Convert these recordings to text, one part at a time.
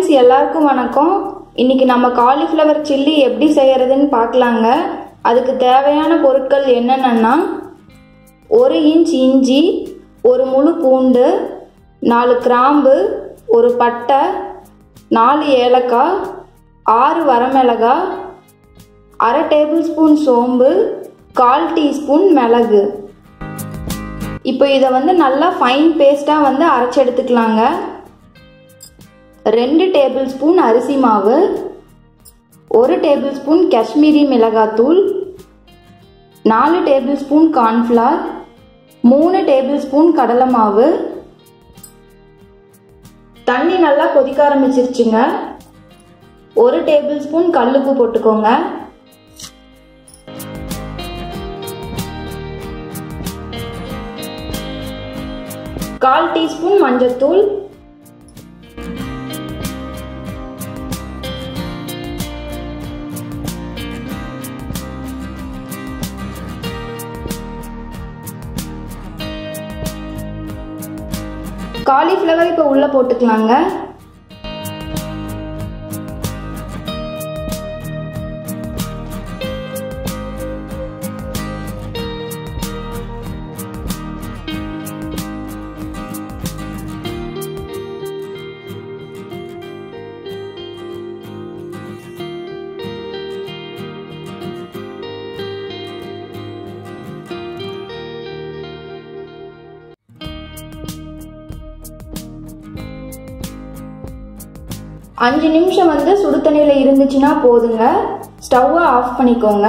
எல்லாருக்கும் வணக்கம் இன்னைக்கு நம்ம காலிஃப்ளவர் சில்லி எப்படி செய்யறதுன்னு பார்க்கலாங்க அதுக்கு தேவையான பொருட்கள் என்னென்னா ஒரு இன்ச் இஞ்சி ஒரு முழு பூண்டு நாலு கிராம்பு ஒரு பட்டை நாலு ஏலக்காய் ஆறு வரமிளகாய் அரை டேபிள் ஸ்பூன் சோம்பு கால் டீஸ்பூன் மிளகு இப்போ இதை வந்து நல்லா ஃபைன் பேஸ்ட்டாக வந்து அரைச்சி எடுத்துக்கலாங்க ரெண்டு டேபிள் ஸ்பூன் அரிசி மாவு ஒரு டேபிள் ஸ்பூன் காஷ்மீரி மிளகாத்தூள் நாலு டேபிள் ஸ்பூன் கார்ன்ஃப்ளவர் மூணு டேபிள் ஸ்பூன் கடலை மாவு தண்ணி நல்லா கொதிக்க ஆரம்பிச்சிருச்சுங்க ஒரு டேபிள் ஸ்பூன் கல்லுப்பு போட்டுக்கோங்க கால் டீஸ்பூன் மஞ்சத்தூள் காலிஃப்ளவர் இப்போ உள்ளே போட்டுக்கலாங்க அஞ்சு நிமிஷம் வந்து சுடு தண்ணியில் இருந்துச்சுன்னா போதுங்க ஸ்டவ்வை ஆஃப் பண்ணிக்கோங்க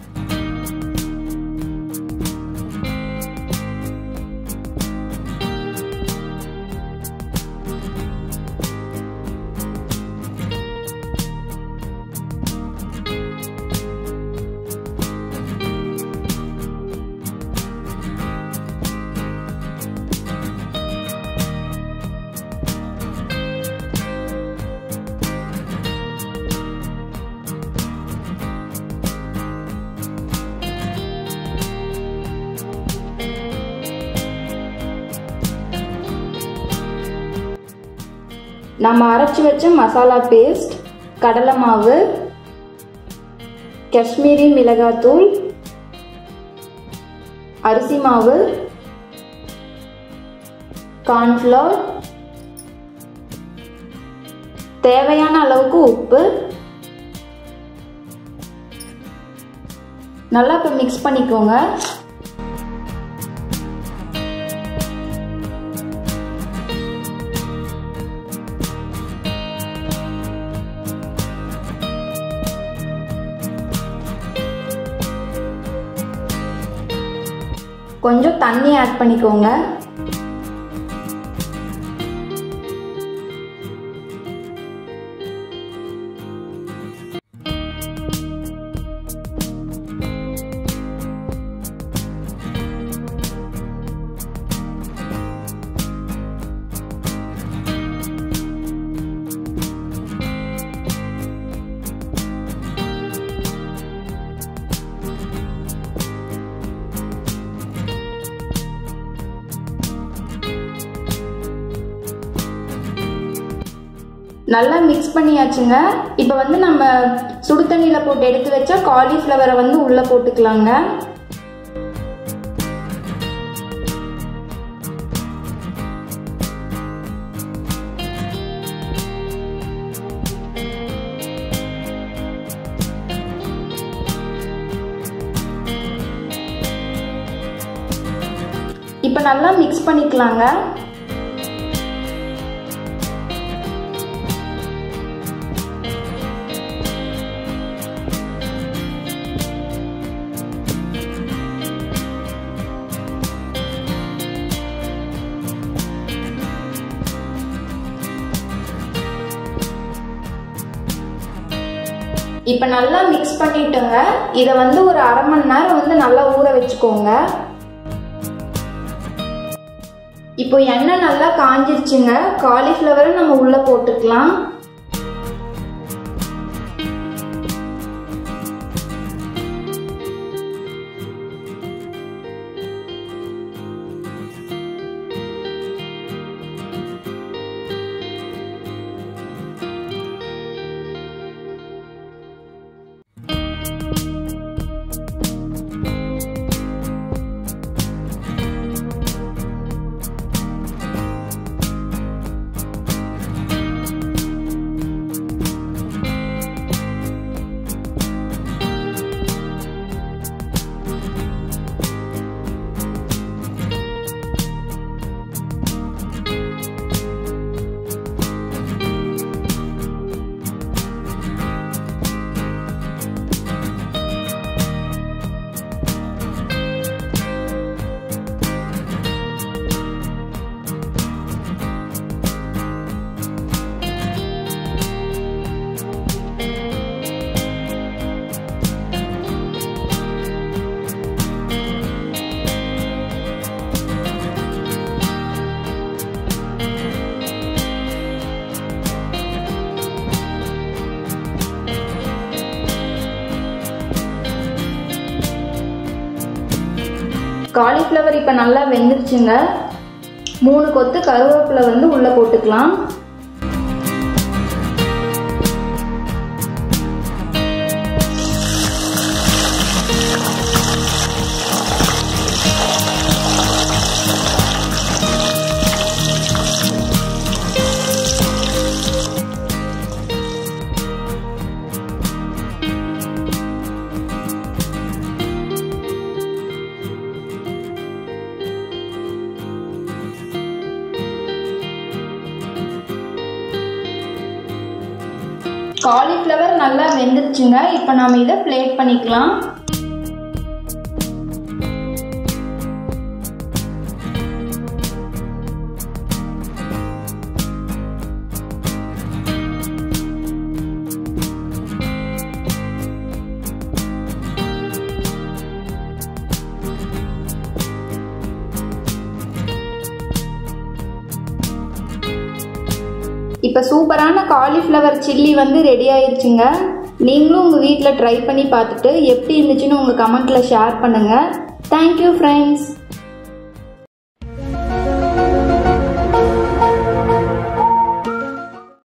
நம்ம அரைச்சி வச்ச மசாலா பேஸ்ட் கடலை மாவு காஷ்மீரி மிளகாத்தூள் அரிசி மாவு கார்ன்ஃப்ளவர் தேவையான அளவுக்கு உப்பு நல்லா இப்போ மிக்ஸ் பண்ணிக்கோங்க கொஞ்சம் தண்ணி ஆட் பண்ணிக்கோங்க நல்லா மிக்ஸ் பண்ணியாச்சுங்க இப்போ வந்து நம்ம சுடு தண்ணியில் போட்டு எடுத்து வச்சா காலிஃப்ளவரை வந்து உள்ளே போட்டுக்கலாங்க இப்போ நல்லா மிக்ஸ் பண்ணிக்கலாங்க இப்போ நல்லா மிக்ஸ் பண்ணிட்டோங்க இதை வந்து ஒரு அரை மணி நேரம் வந்து நல்லா ஊற வச்சுக்கோங்க இப்போ எண்ணெய் நல்லா காஞ்சிருச்சுங்க காலிஃப்ளவரை நம்ம உள்ளே போட்டுக்கலாம் காலிஃப்ளவர் இப்போ நல்லா வெந்துருச்சுங்க மூணு கொத்து கருவேப்பிலை வந்து உள்ளே போட்டுக்கலாம் காலிஃப்ளவர் நல்லா வெந்துருச்சுங்க இப்போ நாம் இதை பிளேட் பண்ணிக்கலாம் இப்போ சூப்பரான காலிஃப்ளவர் சில்லி வந்து ரெடி ஆயிருச்சுங்க நீங்களும் உங்கள் வீட்டில் ட்ரை பண்ணி பார்த்துட்டு எப்படி இருந்துச்சுன்னு உங்கள் கமெண்ட்டில் ஷேர் பண்ணுங்கள் தேங்க்யூ ஃப்ரெண்ட்ஸ்